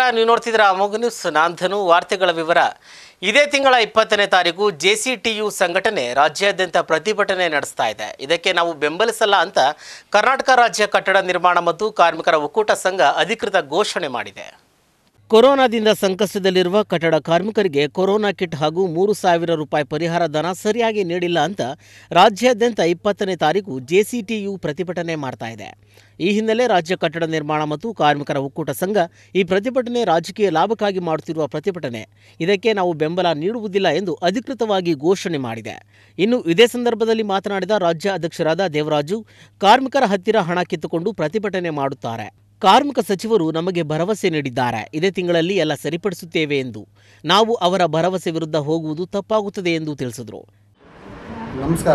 ನೀವು ನೋಡ್ತಿದ್ದೀರಾ ಅಮೋಘ ನ್ಯೂಸ್ ನಾನ್ ಧನು ವಾರ್ತೆಗಳ ವಿವರ ಇದೇ ತಿಂಗಳ ಇಪ್ಪತ್ತನೇ ತಾರೀಕು ಜೆ ಸಿ ಟಿ ಯು ಸಂಘಟನೆ ರಾಜ್ಯಾದ್ಯಂತ ಪ್ರತಿಭಟನೆ ನಡೆಸ್ತಾ ಇದೆ ಇದಕ್ಕೆ ನಾವು ಬೆಂಬಲಿಸಲ್ಲ ಅಂತ ಕರ್ನಾಟಕ ರಾಜ್ಯ ಕಟ್ಟಡ ನಿರ್ಮಾಣ ಮತ್ತು ಕಾರ್ಮಿಕರ ಒಕ್ಕೂಟ ಸಂಘ ಅಧಿಕೃತ ಘೋಷಣೆ ಮಾಡಿದೆ ಕೊರೋನಾದಿಂದ ಸಂಕಷ್ಟದಲ್ಲಿರುವ ಕಟ್ಟಡ ಕಾರ್ಮಿಕರಿಗೆ ಕೊರೋನಾ ಕಿಟ್ ಹಾಗೂ ಮೂರು ಸಾವಿರ ರೂಪಾಯಿ ಪರಿಹಾರ ಧನ ಸರಿಯಾಗಿ ನೀಡಿಲ್ಲ ಅಂತ ರಾಜ್ಯಾದ್ಯಂತ ಇಪ್ಪತ್ತನೇ ತಾರೀಕು ಜೆಸಿಟಿಯು ಪ್ರತಿಭಟನೆ ಮಾಡ್ತಾ ಇದೆ ಈ ಹಿನ್ನೆಲೆ ರಾಜ್ಯ ಕಟ್ಟಡ ನಿರ್ಮಾಣ ಮತ್ತು ಕಾರ್ಮಿಕರ ಒಕ್ಕೂಟ ಸಂಘ ಈ ಪ್ರತಿಭಟನೆ ರಾಜಕೀಯ ಲಾಭಕ್ಕಾಗಿ ಮಾಡುತ್ತಿರುವ ಪ್ರತಿಭಟನೆ ಇದಕ್ಕೆ ನಾವು ಬೆಂಬಲ ನೀಡುವುದಿಲ್ಲ ಎಂದು ಅಧಿಕೃತವಾಗಿ ಘೋಷಣೆ ಮಾಡಿದೆ ಇನ್ನು ಇದೇ ಸಂದರ್ಭದಲ್ಲಿ ಮಾತನಾಡಿದ ರಾಜ್ಯ ಅಧ್ಯಕ್ಷರಾದ ದೇವರಾಜು ಕಾರ್ಮಿಕರ ಹತ್ತಿರ ಹಣ ಕಿತ್ತುಕೊಂಡು ಪ್ರತಿಭಟನೆ ಮಾಡುತ್ತಾರೆ ಕಾರ್ಮಿಕ ಸಚಿವರು ನಮಗೆ ಭರವಸೆ ನೀಡಿದ್ದಾರೆ ಇದೇ ತಿಂಗಳಲ್ಲಿ ಎಲ್ಲ ಸರಿಪಡಿಸುತ್ತೇವೆ ಎಂದು ನಾವು ಅವರ ಭರವಸೆ ವಿರುದ್ಧ ಹೋಗುವುದು ತಪ್ಪಾಗುತ್ತದೆ ಎಂದು ತಿಳಿಸಿದರು ನಮಸ್ಕಾರ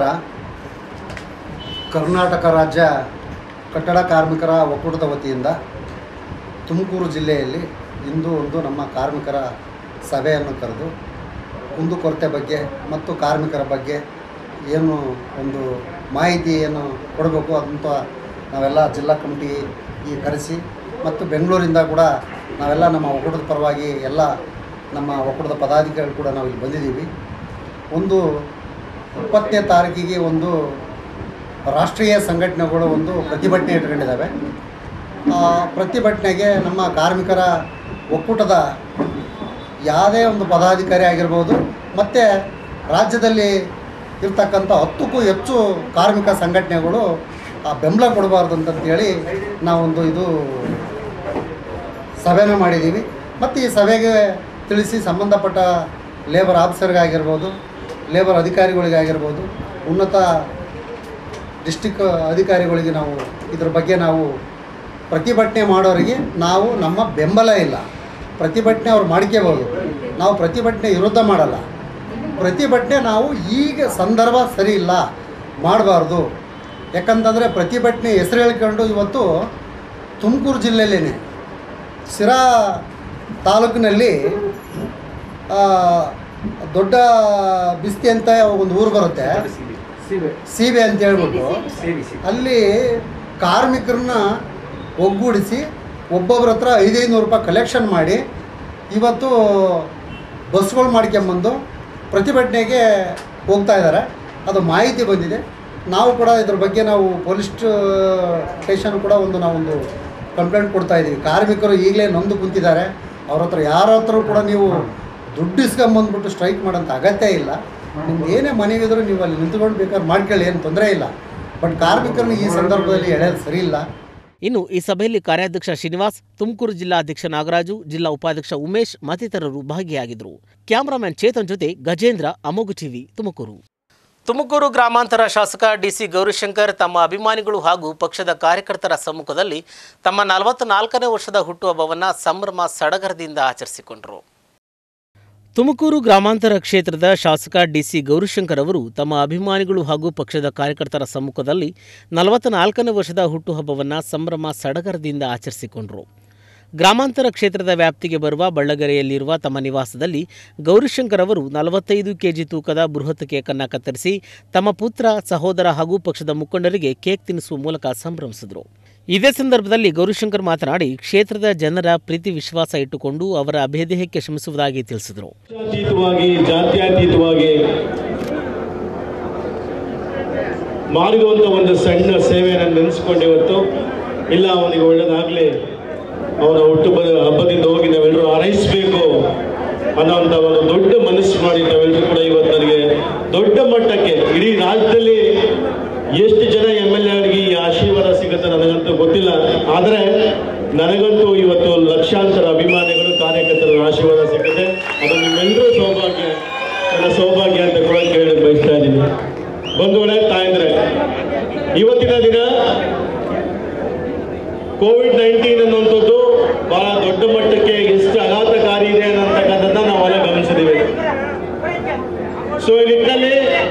ಕರ್ನಾಟಕ ರಾಜ್ಯ ಕಟ್ಟಡ ಕಾರ್ಮಿಕರ ಒಕ್ಕೂಟದ ವತಿಯಿಂದ ತುಮಕೂರು ಜಿಲ್ಲೆಯಲ್ಲಿ ಇಂದು ಒಂದು ನಮ್ಮ ಕಾರ್ಮಿಕರ ಸಭೆಯನ್ನು ಕರೆದು ಕುಂದುಕೊರತೆ ಬಗ್ಗೆ ಮತ್ತು ಕಾರ್ಮಿಕರ ಬಗ್ಗೆ ಏನು ಒಂದು ಮಾಹಿತಿಯನ್ನು ಕೊಡಬೇಕು ಅಂತ ನಾವೆಲ್ಲ ಜಿಲ್ಲಾ ಕಮಿಟಿ ಈ ಕರೆಸಿ ಮತ್ತು ಬೆಂಗಳೂರಿಂದ ಕೂಡ ನಾವೆಲ್ಲ ನಮ್ಮ ಒಕ್ಕೂಟದ ಪರವಾಗಿ ಎಲ್ಲ ನಮ್ಮ ಒಕ್ಕೂಟದ ಪದಾಧಿಕಾರಿಗಳು ಕೂಡ ನಾವು ಇಲ್ಲಿ ಬಂದಿದ್ದೀವಿ ಒಂದು ಇಪ್ಪತ್ತನೇ ತಾರೀಕಿಗೆ ಒಂದು ರಾಷ್ಟ್ರೀಯ ಸಂಘಟನೆಗಳು ಒಂದು ಪ್ರತಿಭಟನೆ ಇಟ್ಕೊಂಡಿದ್ದಾವೆ ಆ ಪ್ರತಿಭಟನೆಗೆ ನಮ್ಮ ಕಾರ್ಮಿಕರ ಒಕ್ಕೂಟದ ಯಾವುದೇ ಒಂದು ಪದಾಧಿಕಾರಿ ಆಗಿರ್ಬೋದು ಮತ್ತು ರಾಜ್ಯದಲ್ಲಿ ಇರ್ತಕ್ಕಂಥ ಹತ್ತಕ್ಕೂ ಹೆಚ್ಚು ಕಾರ್ಮಿಕ ಸಂಘಟನೆಗಳು ಆ ಬೆಂಬಲ ಕೊಡಬಾರ್ದು ಅಂತಂತೇಳಿ ನಾವೊಂದು ಇದು ಸಭೆನ ಮಾಡಿದ್ದೀವಿ ಮತ್ತು ಈ ಸಭೆಗೆ ತಿಳಿಸಿ ಸಂಬಂಧಪಟ್ಟ ಲೇಬರ್ ಆಫೀಸರ್ಗಾಗಿರ್ಬೋದು ಲೇಬರ್ ಅಧಿಕಾರಿಗಳಿಗಾಗಿರ್ಬೋದು ಉನ್ನತ ಡಿಸ್ಟಿಕ್ ಅಧಿಕಾರಿಗಳಿಗೆ ನಾವು ಇದ್ರ ಬಗ್ಗೆ ನಾವು ಪ್ರತಿಭಟನೆ ಮಾಡೋರಿಗೆ ನಾವು ನಮ್ಮ ಬೆಂಬಲ ಇಲ್ಲ ಪ್ರತಿಭಟನೆ ಅವ್ರು ಮಾಡ್ಕೋಬೋದು ನಾವು ಪ್ರತಿಭಟನೆ ವಿರುದ್ಧ ಮಾಡಲ್ಲ ಪ್ರತಿಭಟನೆ ನಾವು ಈಗ ಸಂದರ್ಭ ಸರಿ ಇಲ್ಲ ಮಾಡಬಾರ್ದು ಯಾಕಂತಂದರೆ ಪ್ರತಿಭಟನೆ ಹೆಸರು ಹೇಳ್ಕೊಂಡು ಇವತ್ತು ತುಮಕೂರು ಜಿಲ್ಲೆಯಲ್ಲೇ ಸಿರಾ ತಾಲೂಕಿನಲ್ಲಿ ಆ, ದೊಡ್ಡ ಬಿಸ್ತಿ ಅಂತ ಒಂದು ಊರು ಬರುತ್ತೆ ಸೀಬೆ ಅಂತ ಹೇಳ್ಬಿಟ್ಟು ಅಲ್ಲಿ ಕಾರ್ಮಿಕರನ್ನ ಒಗ್ಗೂಡಿಸಿ ಒಬ್ಬೊಬ್ಬರ ಹತ್ರ ಐದೈನೂರು ರೂಪಾಯಿ ಕಲೆಕ್ಷನ್ ಮಾಡಿ ಇವತ್ತು ಬಸ್ಗಳು ಮಾಡ್ಕೊಂಬಂದು ಪ್ರತಿಭಟನೆಗೆ ಹೋಗ್ತಾ ಇದ್ದಾರೆ ಅದು ಮಾಹಿತಿ ಬಂದಿದೆ ನಾವು ಕೂಡ ಇದ್ರ ಬಗ್ಗೆ ನಾವು ಪೊಲೀಸ್ ಸ್ಟೇಷನ್ ಕೂಡ ಒಂದು ನಾವೊಂದು ಕಂಪ್ಲೇಂಟ್ ಕೊಡ್ತಾ ಇದ್ದೀವಿ ಕಾರ್ಮಿಕರು ಈಗಲೇ ನೊಂದು ಕುಂತಿದ್ದಾರೆ ಅವ್ರ ಹತ್ರ ಯಾರ ಹತ್ರ ಕೂಡ ನೀವು ದುಡ್ಡು ಇಸ್ಕೊಂಬಂದ್ಬಿಟ್ಟು ಸ್ಟ್ರೈಕ್ ಮಾಡೋಂಥ ಅಗತ್ಯ ಇಲ್ಲ ನಿಮ್ಗೆ ಏನೇ ಮನೆಗಿದ್ರು ನೀವು ಅಲ್ಲಿ ನಿಂತ್ಕೊಂಡು ಬೇಕಾದ್ರೆ ಮಾಡ್ಕೊಳ್ಳಿ ಏನು ತೊಂದರೆ ಇಲ್ಲ ಬಟ್ ಕಾರ್ಮಿಕರನ್ನ ಈ ಸಂದರ್ಭದಲ್ಲಿ ಎಳೆಯೋದು ಸರಿ ಇಲ್ಲ ಇನ್ನು ಈ ಸಭೆಯಲ್ಲಿ ಕಾರ್ಯಾಧ್ಯಕ್ಷ ಶ್ರೀನಿವಾಸ್ ತುಮಕೂರು ಜಿಲ್ಲಾಧ್ಯಕ್ಷ ನಾಗರಾಜು ಜಿಲ್ಲಾ ಉಪಾಧ್ಯಕ್ಷ ಉಮೇಶ್ ಮತ್ತಿತರರು ಭಾಗಿಯಾಗಿದ್ದರು ಕ್ಯಾಮರಾಮನ್ ಚೇತನ್ ಜೊತೆ ಗಜೇಂದ್ರ ಅಮೋಘ ಟಿವಿ ತುಮಕೂರು ತುಮಕೂರು ಗ್ರಾಮಾಂತರ ಶಾಸಕ ಡಿಸಿ ಗೌರಿಶಂಕರ್ ತಮ್ಮ ಅಭಿಮಾನಿಗಳು ಹಾಗೂ ಪಕ್ಷದ ಕಾರ್ಯಕರ್ತರ ಸಮ್ಮುಖದಲ್ಲಿ ತಮ್ಮ ನಲವತ್ನಾಲ್ಕನೇ ವರ್ಷದ ಹುಟ್ಟುಹಬ್ಬವನ್ನು ಸಂಭ್ರಮ ಸಡಗರದಿಂದ ಆಚರಿಸಿಕೊಂಡರು ತುಮಕೂರು ಗ್ರಾಮಾಂತರ ಕ್ಷೇತ್ರದ ಶಾಸಕ ಡಿಸಿ ಗೌರಿಶಂಕರ್ ಅವರು ತಮ್ಮ ಅಭಿಮಾನಿಗಳು ಹಾಗೂ ಪಕ್ಷದ ಕಾರ್ಯಕರ್ತರ ಸಮ್ಮುಖದಲ್ಲಿ ನಲವತ್ನಾಲ್ಕನೇ ವರ್ಷದ ಹುಟ್ಟುಹಬ್ಬವನ್ನು ಸಂಭ್ರಮ ಸಡಗರದಿಂದ ಆಚರಿಸಿಕೊಂಡರು ಗ್ರಾಮಾಂತರ ಕ್ಷೇತ್ರದ ವ್ಯಾಪ್ತಿಗೆ ಬರುವ ಬಳ್ಳಗೆರೆಯಲ್ಲಿರುವ ತಮ್ಮ ನಿವಾಸದಲ್ಲಿ ಗೌರಿಶಂಕರ್ ಅವರು ನಲವತ್ತೈದು ಕೆಜಿ ತೂಕದ ಬೃಹತ್ ಕೇಕನ್ನು ಕತ್ತರಿಸಿ ತಮ್ಮ ಪುತ್ರ ಸಹೋದರ ಹಾಗೂ ಪಕ್ಷದ ಮುಖಂಡರಿಗೆ ಕೇಕ್ ತಿನ್ನಿಸುವ ಮೂಲಕ ಸಂಭ್ರಮಿಸಿದರು ಇದೇ ಸಂದರ್ಭದಲ್ಲಿ ಗೌರಿಶಂಕರ್ ಮಾತನಾಡಿ ಕ್ಷೇತ್ರದ ಜನರ ಪ್ರೀತಿ ವಿಶ್ವಾಸ ಇಟ್ಟುಕೊಂಡು ಅವರ ಅಭೇದೇಹಕ್ಕೆ ಶ್ರಮಿಸುವುದಾಗಿ ತಿಳಿಸಿದರು ಅತೀತವಾಗಿ ಜಾತ್ಯತೀತವಾಗಿ ಮಾಡಿರುವಂಥ ಒಂದು ಸಣ್ಣ ಸೇವೆಯನ್ನು ನೆನೆಸ್ಕೊಂಡು ಇವತ್ತು ಇಲ್ಲ ಅವನಿಗೆ ಒಳ್ಳೇದಾಗಲಿ ಅವನ ಹುಟ್ಟುಹಬ್ಬದ ಹಬ್ಬದಿಂದ ಹೋಗಿ ನಾವೆಲ್ಲರೂ ಹಾರೈಸಬೇಕು ಅನ್ನೋಂಥ ಒಂದು ದೊಡ್ಡ ಮನಸ್ಸು ಮಾಡಿ ನಾವೆಲ್ಲರೂ ಕೂಡ ಇವತ್ತು ನನಗೆ ದೊಡ್ಡ ಮಟ್ಟಕ್ಕೆ ಇಡೀ ರಾಜ್ಯದಲ್ಲಿ ಎಷ್ಟು ಜನ ಎಮ್ ಎಲ್ ಎಗಳಿಗೆ ಈ ಆಶೀರ್ವಾದ ಸಿಗುತ್ತೆ ನನಗಂತೂ ಗೊತ್ತಿಲ್ಲ ಆದರೆ ನನಗಂತೂ ಇವತ್ತು ಲಕ್ಷಾಂತರ ಅಭಿಮಾನಿಗಳು ಕಾರ್ಯಕರ್ತರ ಆಶೀರ್ವಾದ ಸಿಗುತ್ತೆ ಅದು ನಿಮ್ಮೆಲ್ಲರೂ ಸೌಭಾಗ್ಯ ನನ್ನ ಸೌಭಾಗ್ಯ ಅಂತ ಕೂಡ ಕೇಳಿ ಬಯಸ್ತಾ ಇದ್ದೀನಿ ಬಂಧುಗಳೇ ತಾಯಂದ್ರೆ ಇವತ್ತಿನ ದಿನ ಕೋವಿಡ್ ನೈನ್ಟೀನ್ ಅನ್ನುವಂಥದ್ದು ಬಹಳ ದೊಡ್ಡ ಮಟ್ಟಕ್ಕೆ ಎಷ್ಟು ಆಘಾತಕಾರಿ ಇದೆ ಅನ್ನತಕ್ಕಂಥದ್ದನ್ನ ನಾವೆಲ್ಲ ಗಮನಿಸಿದ್ದೀವಿ ಸೊ ಈ ನಿಟ್ಟಿನಲ್ಲಿ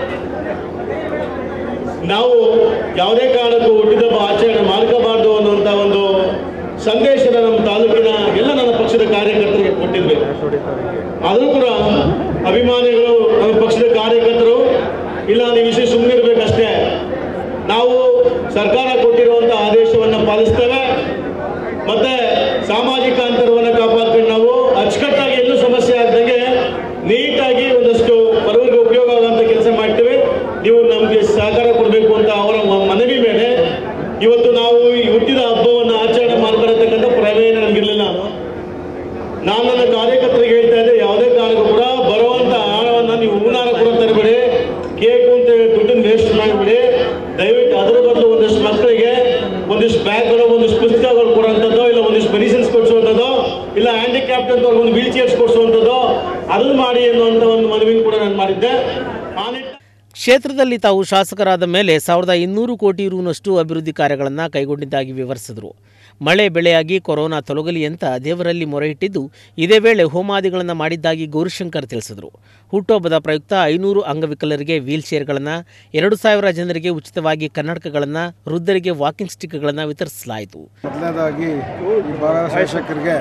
ನಾವು ಯಾವುದೇ ಕಾರಣಕ್ಕೂ ಹುಟ್ಟಿದಬ್ಬ ಆಚರಣೆ ಮಾಡ್ಕೋಬಾರ್ದು ಅನ್ನುವಂಥ ಒಂದು ಸಂದೇಶನ ನಮ್ಮ ತಾಲೂಕಿನ ಎಲ್ಲ ನನ್ನ ಪಕ್ಷದ ಕಾರ್ಯಕರ್ತರಿಗೆ ಕೊಟ್ಟಿದ್ವಿ ಆದರೂ ಕೂಡ ಅಭಿಮಾನಿಗಳು ನಮ್ಮ ಪಕ್ಷದ ಕಾರ್ಯಕರ್ತರು ಇಲ್ಲ ನೀವು ವಿಷಯ ಸುಮ್ಮನೆ ಇರಬೇಕಷ್ಟೇ ನಾವು ಸರ್ಕಾರ ಕೊಟ್ಟಿರುವಂಥ ಆದೇಶವನ್ನು ಪಾಲಿಸ್ತೇವೆ ಮತ್ತೆ ಸಾಮಾಜಿಕ ಅಂತರವನ್ನು ಕಾಪಾಡ್ಕೊಂಡು ಮಾಡಿ ಅನ್ನುವಂಥ ಒಂದು ಮನವಿ ಕೂಡ ನಾನು ಮಾಡಿದ್ದೆ ಆ ನಿಟ್ಟಿನಲ್ಲಿ ಕ್ಷೇತ್ರದಲ್ಲಿ ತಾವು ಶಾಸಕರಾದ ಮೇಲೆ ಸಾವಿರದ ಇನ್ನೂರು ಕೋಟಿ ರುನಷ್ಟು ಅಭಿವೃದ್ಧಿ ಕಾರ್ಯಗಳನ್ನು ಕೈಗೊಂಡಿದ್ದಾಗಿ ವಿವರಿಸಿದರು ಮಳೆ ಬೆಳೆಯಾಗಿ ಕೊರೋನಾ ತೊಲಗಲಿ ಅಂತ ದೇವರಲ್ಲಿ ಮೊರೆ ಇಟ್ಟಿದ್ದು ಇದೇ ವೇಳೆ ಹೋಮಾದಿಗಳನ್ನು ಮಾಡಿದ್ದಾಗಿ ಗೌರಿಶಂಕರ್ ತಿಳಿಸಿದರು ಹುಟ್ಟುಹಬ್ಬದ ಪ್ರಯುಕ್ತ ಐನೂರು ಅಂಗವಿಕಲರಿಗೆ ವೀಲ್ ಚೇರ್ಗಳನ್ನು ಎರಡು ಸಾವಿರ ಜನರಿಗೆ ಉಚಿತವಾಗಿ ಕನ್ನಡಕಗಳನ್ನು ವೃದ್ಧರಿಗೆ ವಾಕಿಂಗ್ ಸ್ಟಿಕ್ಗಳನ್ನು ವಿತರಿಸಲಾಯಿತು ಮೊದಲನೇದಾಗಿ ಈ ಭಾಗದ ಶಾಸಕರಿಗೆ